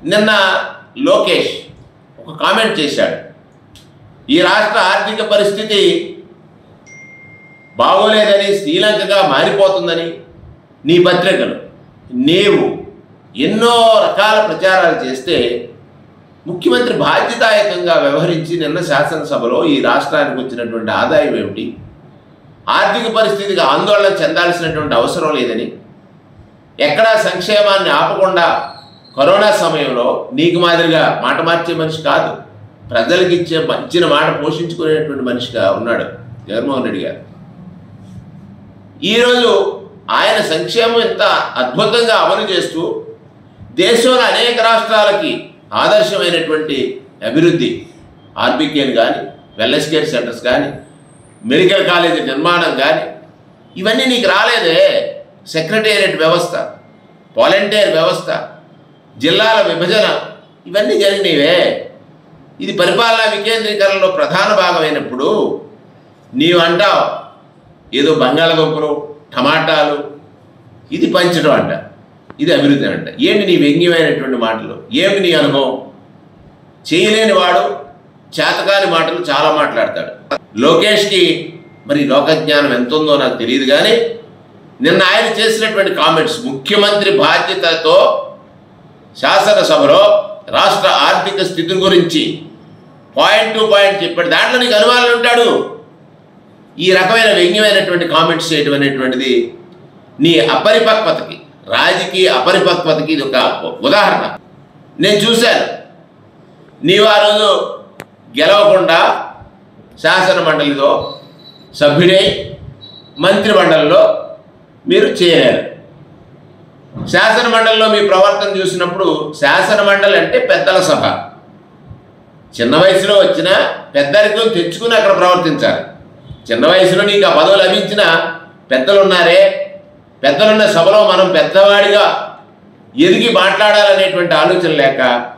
నిన్న లోకేష్ ఒక కామెంట్ చేశాడు ఈ రాష్ట్ర ఆర్థిక పరిస్థితి బాగోలేదని శ్రీలంకగా మారిపోతుందని నీ పత్రికలు నీవు ఎన్నో రకాల ప్రచారాలు చేస్తే ముఖ్యమంత్రి బాధ్యతాయుతంగా వ్యవహరించి నిన్న శాసనసభలో ఈ రాష్ట్రానికి వచ్చినటువంటి ఆదాయం ఏమిటి ఆర్థిక పరిస్థితికి ఆందోళన చెందాల్సినటువంటి అవసరం లేదని ఎక్కడా సంక్షేమాన్ని ఆపకుండా కరోనా సమయంలో నీకు మాదిరిగా మాట మార్చే మనిషి కాదు ప్రజలకు ఇచ్చే మంచిన మాట పోషించుకునేటువంటి మనిషిగా ఉన్నాడు జగన్మోహన్ రెడ్డి గారు ఈరోజు ఆయన సంక్షేమం ఎంత అద్భుతంగా అమలు చేస్తూ దేశంలో అనేక రాష్ట్రాలకి ఆదర్శమైనటువంటి అభివృద్ధి ఆర్బీకేలు కానీ వెల్నెస్ కేర్ సెంటర్స్ కానీ మెడికల్ కాలేజీ నిర్మాణం కానీ ఇవన్నీ నీకు రాలేదే సెక్రటేరియట్ వ్యవస్థ వాలంటీర్ వ్యవస్థ జిల్లాల విభజన ఇవన్నీ జరిగినవే ఇది పరిపాలనా వికేంద్రీకరణలో ప్రధాన భాగమైనప్పుడు నీవు అంటావు ఏదో బంగాళదుంపలు టమాటాలు ఇది పంచడం అంట ఇది అభివృద్ధి అంట ఏంటి నీ వ్యంగ్యమైనటువంటి మాటలు ఏమి నీ అనుభవం చేయలేని వాడు చేతకాని మాటలు చాలా మాట్లాడతాడు లోకేష్కి మరి లోకజ్ఞానం ఎంత ఉందో నాకు తెలియదు కానీ నిన్న ఆయన చేసినటువంటి కామెంట్స్ ముఖ్యమంత్రి బాధ్యతతో శాసనసభలో రాష్ట్ర ఆర్థిక స్థితి గురించి పాయింట్ టు పాయింట్ చెప్పాడు దాంట్లో నీకు అనుమానం ఉంటాడు ఈ రకమైన వ్యంగ్యమైనటువంటి కామెంట్స్ చేయడం అనేటువంటిది నీ అపరిపక్వతకి రాజకీయ అపరిపక్వతకి ఇది ఒక ఉదాహరణ నేను చూశాను నీవు ఆ రోజు గెలవకుండా శాసన మండలిలో సభ్యుడై మంత్రి మండలిలో మీరు చేరారు శాసన మండలిలో మీ ప్రవర్తన చూసినప్పుడు శాసన మండలి అంటే పెద్దల సభ చిన్న వయసులో వచ్చిన పెద్దరికం తెచ్చుకుని అక్కడ ప్రవర్తించాలి చిన్న వయసులో నీకు ఆ పదవి లభించిన పెద్దలు ఉన్నారే పెద్దలున్న సభలో మనం పెద్దవాడిగా ఎదిగి మాట్లాడాలనేటువంటి ఆలోచన లేక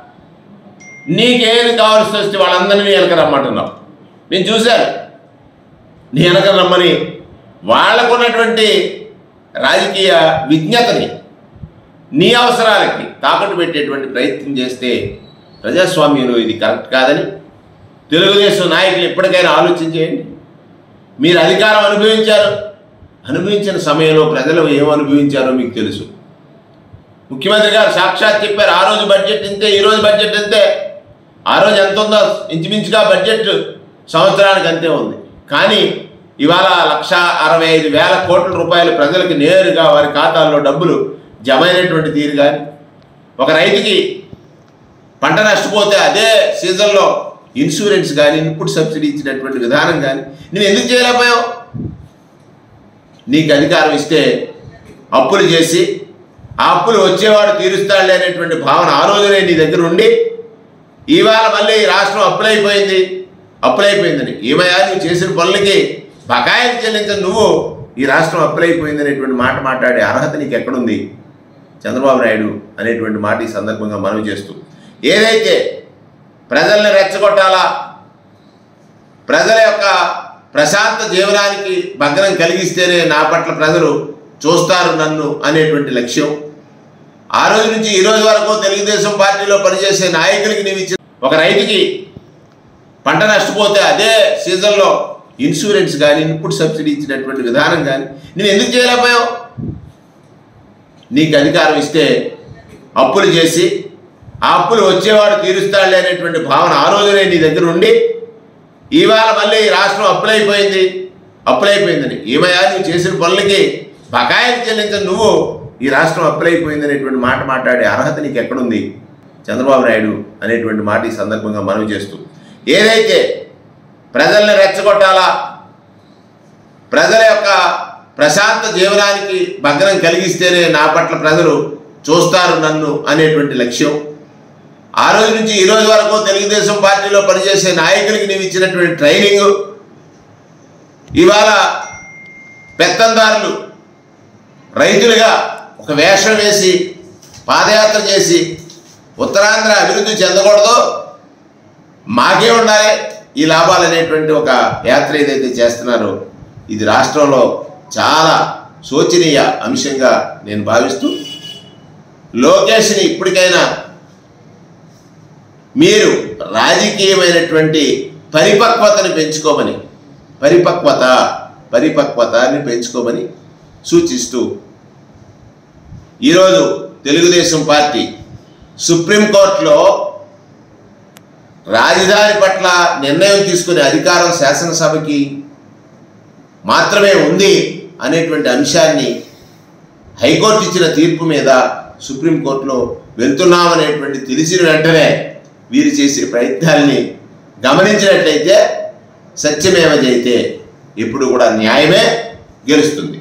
నీకేది కావాల్సి వస్తే వాళ్ళందరినీ వెనక రమ్మంటున్నావు నేను చూశాను నీ వెనక రమ్మని వాళ్ళకున్నటువంటి రాజకీయ విజ్ఞతని నీ అవసరాలకి తాకట్టు పెట్టేటువంటి ప్రయత్నం చేస్తే ప్రజాస్వామ్యంలో ఇది కరెక్ట్ కాదని తెలుగుదేశం నాయకులు ఎప్పటికైనా ఆలోచన చేయండి మీరు అధికారం అనుభవించారు అనుభవించిన సమయంలో ప్రజలు ఏం అనుభవించారో మీకు తెలుసు ముఖ్యమంత్రి గారు సాక్షాత్ చెప్పారు ఆ రోజు బడ్జెట్ ఇంతే ఈ రోజు బడ్జెట్ ఇంతే ఆ రోజు ఎంత ఉందో ఇంచుమించుగా బడ్జెట్ సంవత్సరానికి అంతే ఉంది కానీ ఇవాళ లక్ష అరవై ఐదు వేల కోట్ల రూపాయలు ప్రజలకు నేరుగా వారి ఖాతాల్లో డబ్బులు జమ అయినటువంటి తీరు కానీ ఒక రైతుకి పంట నష్టపోతే అదే సీజన్లో ఇన్సూరెన్స్ కానీ ఇన్పుట్ సబ్సిడీ ఇచ్చినటువంటి విధానం కానీ నువ్వు ఎందుకు చేయలేకపోయావు నీకు అధికారం ఇస్తే అప్పులు చేసి ఆ అప్పులు వచ్చేవాడు తీరుస్తాడులే అనేటువంటి భావన ఆ రోజునే నీ దగ్గర ఉండి ఇవాళ మళ్ళీ ఈ రాష్ట్రం అప్పులైపోయింది అప్పులైపోయిందని ఏమయ్యా నువ్వు చేసిన పనులకి బకాయిలు చెల్లించిన నువ్వు ఈ రాష్ట్రం అప్పులైపోయింది అనేటువంటి మాట మాట్లాడే అర్హత నీకు ఎక్కడుంది చంద్రబాబు నాయుడు అనేటువంటి మాట ఈ సందర్భంగా మనవి చేస్తూ ఏదైతే ప్రజల్ని రెచ్చగొట్టాలా ప్రజల యొక్క ప్రశాంత జీవనానికి భగ్నం కలిగిస్తేనే నా పట్ల ప్రజలు చూస్తారు నన్ను అనేటువంటి లక్ష్యం ఆ రోజు నుంచి ఈ రోజు వరకు తెలుగుదేశం పార్టీలో పనిచేసే నాయకులకి నీవు ఇచ్చిన ఒక రైతుకి పంట నష్టపోతే అదే సీజన్లో ఇన్సూరెన్స్ కానీ ఇన్పుట్ సబ్సిడీ ఇచ్చినటువంటి విధానం కానీ నువ్వు ఎందుకు చేయలేకపోయావు నీకు అధికారం ఇస్తే అప్పులు చేసి ఆ అప్పులు వచ్చేవాడు తీరుస్తాడులే అనేటువంటి భావన ఆ రోజునే నీ దగ్గర ఉండి ఇవాళ మళ్ళీ ఈ రాష్ట్రం అప్పులైపోయింది అప్పులైపోయిందని ఏమయ్యా నువ్వు చేసిన పనులకి బకాయిలు చెల్లించిన నువ్వు ఈ రాష్ట్రం అప్పులైపోయింది అనేటువంటి మాట మాట్లాడే అర్హత నీకు ఎక్కడుంది చంద్రబాబు నాయుడు అనేటువంటి మాట ఈ సందర్భంగా మనవి చేస్తూ ఏదైతే ప్రజల్ని రెచ్చగొట్టాలా ప్రజల యొక్క ప్రశాంత జీవనానికి భగ్నం కలిగిస్తేనే నా పట్ల ప్రజలు చూస్తారు నన్ను అనేటువంటి లక్ష్యం ఆ రోజు నుంచి ఈ రోజు వరకు తెలుగుదేశం పార్టీలో పనిచేసే నాయకులకి నీవు ఇచ్చినటువంటి ట్రైనింగ్ ఇవాళ పెత్తందారులు రైతులుగా ఒక వేషం వేసి పాదయాత్ర చేసి ఉత్తరాంధ్ర అభివృద్ధి చెందకూడదు మాకే ఉండాలి ఈ లాభాలు అనేటువంటి ఒక యాత్ర ఏదైతే చేస్తున్నారో ఇది రాష్ట్రంలో చాలా శోచనీయ అంశంగా నేను భావిస్తూ లోకేష్ని ఇప్పటికైనా మీరు రాజకీయమైనటువంటి పరిపక్వతని పెంచుకోమని పరిపక్వత పరిపక్వతని పెంచుకోమని సూచిస్తూ ఈరోజు తెలుగుదేశం పార్టీ సుప్రీంకోర్టులో రాజధాని పట్ల నిర్ణయం తీసుకునే అధికారం శాసనసభకి మాత్రమే ఉంది అనేటువంటి అంశాన్ని హైకోర్టు ఇచ్చిన తీర్పు మీద సుప్రీంకోర్టులో వెళ్తున్నామనేటువంటి తెలిసిన వెంటనే వీరు చేసే ప్రయత్నాల్ని గమనించినట్లయితే సత్యమేవ జయితే ఎప్పుడు కూడా న్యాయమే గెలుస్తుంది